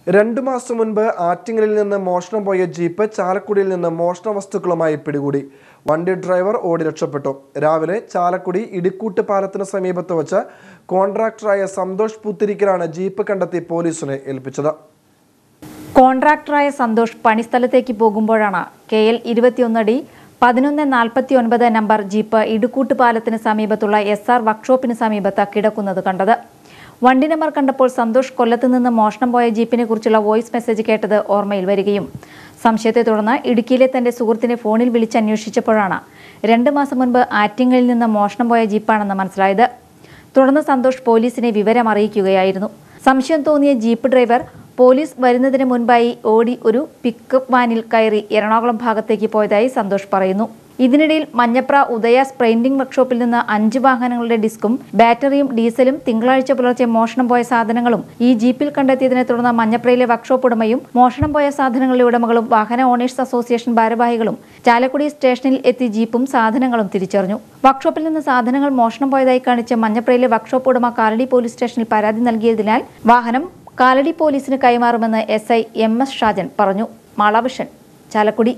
രണ്ടു മാസം മുൻപ് ആറ്റിങ്ങലിൽ നിന്ന് മോഷണം പോയ ജീപ്പ് ചാലക്കുടിയിൽ നിന്ന് മോഷണ വസ്തുക്കളുമായി പിടികൂടി വണ്ടി ഡ്രൈവർ ഓടി രക്ഷപ്പെട്ടു രാവിലെ ചാലക്കുടി ഇടിക്കൂട്ട് പാലത്തിന് സമീപത്ത് വെച്ച് കോൺട്രാക്ടറായ സന്തോഷ് പുത്തിരിക്കലാണ് ജീപ്പ് കണ്ടെത്തി പോലീസിനെ ഏൽപ്പിച്ചത് കോൺട്രാക്ടറായ സന്തോഷ് പണിസ്ഥലത്തേക്ക് പോകുമ്പോഴാണ് കെ എൽ ഇരുപത്തിയൊന്നടി പതിനൊന്ന് നാൽപ്പത്തി ഒൻപത് നമ്പർ ജീപ്പ് ഇടുക്കൂട്ട് പാലത്തിന് സമീപത്തുള്ള എസ് ആർ വർക്ക്ഷോപ്പിന് സമീപത്ത് കിടക്കുന്നത് കണ്ടത് വണ്ടി നമ്പർ കണ്ടപ്പോൾ സന്തോഷ് കൊല്ലത്ത് നിന്ന് മോഷണം പോയ ജീപ്പിനെ കുറിച്ചുള്ള വോയിസ് മെസ്സേജ് കേട്ടത് ഓർമ്മയിൽ വരികയും സംശയത്തെ തുടർന്ന് ഇടുക്കിയിലെ തന്റെ സുഹൃത്തിനെ ഫോണിൽ വിളിച്ചന്വേഷിച്ചപ്പോഴാണ് രണ്ട് മാസം മുൻപ് ആറ്റിങ്ങലിൽ നിന്ന് മോഷണം പോയ ജീപ്പാണെന്ന് മനസ്സിലായത് തുടർന്ന് സന്തോഷ് പോലീസിനെ വിവരം അറിയിക്കുകയായിരുന്നു സംശയം തോന്നിയ ജീപ്പ് ഡ്രൈവർ പോലീസ് വരുന്നതിന് മുൻപായി ഓടി ഒരു പിക്കപ്പ് വാനിൽ കയറി എറണാകുളം ഭാഗത്തേക്ക് പോയതായി സന്തോഷ് പറയുന്നു ഇതിനിടയിൽ മഞ്ഞപ്ര ഉദയ സ്പ്രെയിൻഡിംഗ് വർക്ക്ഷോപ്പിൽ നിന്ന് അഞ്ച് വാഹനങ്ങളുടെ ഡിസ്കും ബാറ്ററിയും ഡീസലും തിങ്കളാഴ്ച പുലർച്ചെ മോഷണം പോയ സാധനങ്ങളും ഈ ജീപ്പിൽ കണ്ടെത്തിയതിനെ തുടർന്ന് മഞ്ഞപ്രയിലെ വർക്ക്ഷോപ്പ് ഉടമയും മോഷണം പോയ സാധനങ്ങളുടെ ഉടമകളും വാഹന ഓണേഴ്സ് അസോസിയേഷൻ ഭാരവാഹികളും ചാലക്കുടി സ്റ്റേഷനിൽ എത്തി ജീപ്പും സാധനങ്ങളും തിരിച്ചറിഞ്ഞു വർക്ക്ഷോപ്പിൽ നിന്ന് സാധനങ്ങൾ മോഷണം പോയതായി കാണിച്ച് മഞ്ഞപ്രയിലെ വർക്ക്ഷോപ്പ് ഉടമ കാലടി പോലീസ് സ്റ്റേഷനിൽ പരാതി നൽകിയതിനാൽ വാഹനം കാലടി പോലീസിന് കൈമാറുമെന്ന് S I M S Shajan പറഞ്ഞു Mala Vision Chalakudy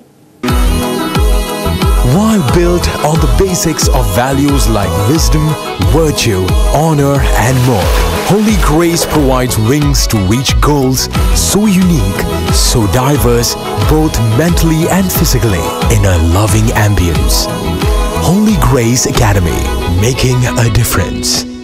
While built on the basics of values like wisdom, virtue, honor, and more, Holy Grace provides wings to reach goals so unique, so diverse, both mentally and physically, in a loving ambience. Holy Grace Academy, making a difference.